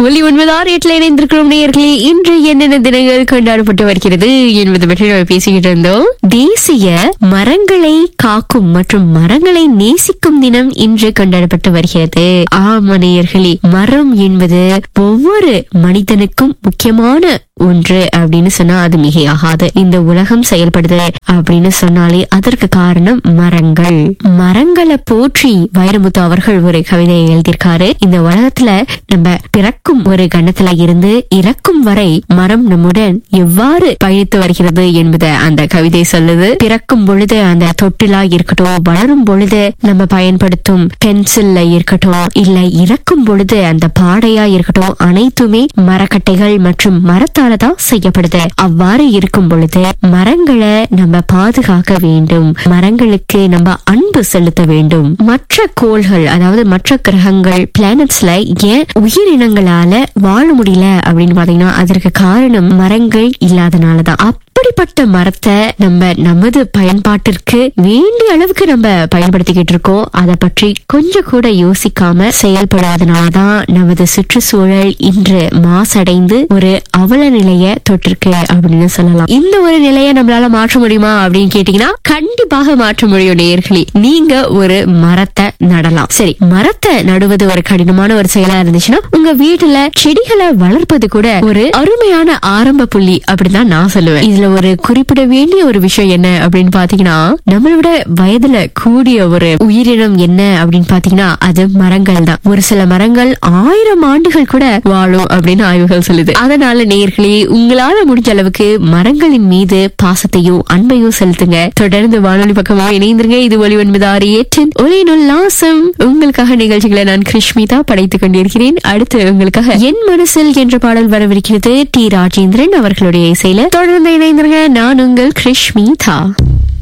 ஒலி ஒன்பது ஆறு எட்டுல இணைந்திருக்கிறோம் நேயர்களே இன்று என்னென்ன தினங்கள் கொண்டாடப்பட்டு வருகிறது என்பது பற்றி நம்ம பேசிக்கிட்டு இருந்தோம் தேசிய மரங்களை காக்கும் மற்றும் மரங்களை நேசிக்கும் தினம் இன்று கொண்டாடப்பட்டு வருகிறது ஆமா நேயர்களே மரம் என்பது ஒவ்வொரு மனிதனுக்கும் முக்கியமான ஒன்று அப்படின்னு சொன்னா அது மிகையாகாது இந்த உலகம் செயல்படுது அப்படின்னு சொன்னாலே அதற்கு காரணம் மரங்கள் மரங்களை போற்றி வைரமுத்து அவர்கள் ஒரு கவிதையை எழுதியிருக்காரு இந்த உலகத்துல நம்ம பிறக்கும் ஒரு கணத்துல இருந்து இறக்கும் வரை மரம் நம்முடன் எவ்வாறு பயணித்து வருகிறது என்பதை அந்த கவிதை சொல்லுது பிறக்கும் பொழுது அந்த தொட்டிலா இருக்கட்டும் வளரும் பொழுது நம்ம பயன்படுத்தும் பென்சில்ல இருக்கட்டும் இல்ல இறக்கும் பொழுது அந்த பாடையா இருக்கட்டும் அனைத்துமே மரக்கட்டைகள் மற்றும் மரத்தால தான் செய்யப்படுது அவ்வாறு இருக்கும் பொழுது மரங்களை நம்ம பாதுகாக்க வேண்டும் மரங்களுக்கு நம்ம அன்பு செலுத்த வேண்டும் மற்ற கோள்கள் அதாவது மற்ற கிரகங்கள் பிளானட்ஸ்ல ஏன் உயிரினங்களால வாழ முடியல அப்படின்னு பாத்தீங்கன்னா அதற்கு காரணம் மரங்கள் இல்லாதனாலதான் அப்படிப்பட்ட மரத்தை நம்ம நமது பயன்பாட்டிற்கு வேண்டிய அளவுக்கு நம்ம பயன்படுத்திக்கிட்டு இருக்கோம் அதை பற்றி கொஞ்சம் கூட யோசிக்காம செயல்படாதனாலதான் நமது சுற்றுச்சூழல் இன்று மாசடைந்து ஒரு அவல நிலைய தொட்டிருக்கு அப்படின்னு சொல்லலாம் இந்த ஒரு நிலையை நம்மளால மாற்ற முடியுமா அப்படின்னு கேட்டீங்கன்னா கண்டிப்பாக மாற்ற முடியும் நேர்களே நீங்க ஒரு மரத்தை நடலாம் சரி மரத்தை நடுவது ஒரு கடினமான ஒரு செயலா இருந்துச்சுன்னா உங்க வீட்டுல செடிகளை வளர்ப்பது கூட ஒரு அருமையான ஆரம்ப புள்ளி அப்படிதான் நான் சொல்லுவேன் இதுல ஒரு குறிப்பிட வேண்டிய ஒரு விஷயம் என்ன அப்படின்னு பாத்தீங்கன்னா நம்மளோட வயதுல கூடிய ஒரு உயிரினம் என்ன அப்படின்னு பாத்தீங்கன்னா அது மரங்கள் தான் ஒரு சில மரங்கள் ஆயிரம் ஆண்டுகள் கூட வாழும் அப்படின்னு ஆய்வுகள் சொல்லுது அதனால நேர்களே உங்களால முடிஞ்ச அளவுக்கு மரங்களின் மீது பாசத்தையும் அன்பையும் செலுத்துங்க தொடர்ந்து வானொலி பக்கமா இணைந்திருங்க இது ஒளி ஒன்பது ஆறு ஏற்றின் ஒலி நுல்லாசம் உங்களுக்காக நிகழ்ச்சிகளை நான் கிருஷ்மிதா படைத்துக் கொண்டிருக்கிறேன் அடுத்து உங்களுக்காக என் மனசில் என்ற பாடல் வரவிருக்கிறது டி ராஜேந்திரன் அவர்களுடைய இசையில தொடர்ந்து இணைந்திருங்க நான் உங்கள் கிருஷ்மிதா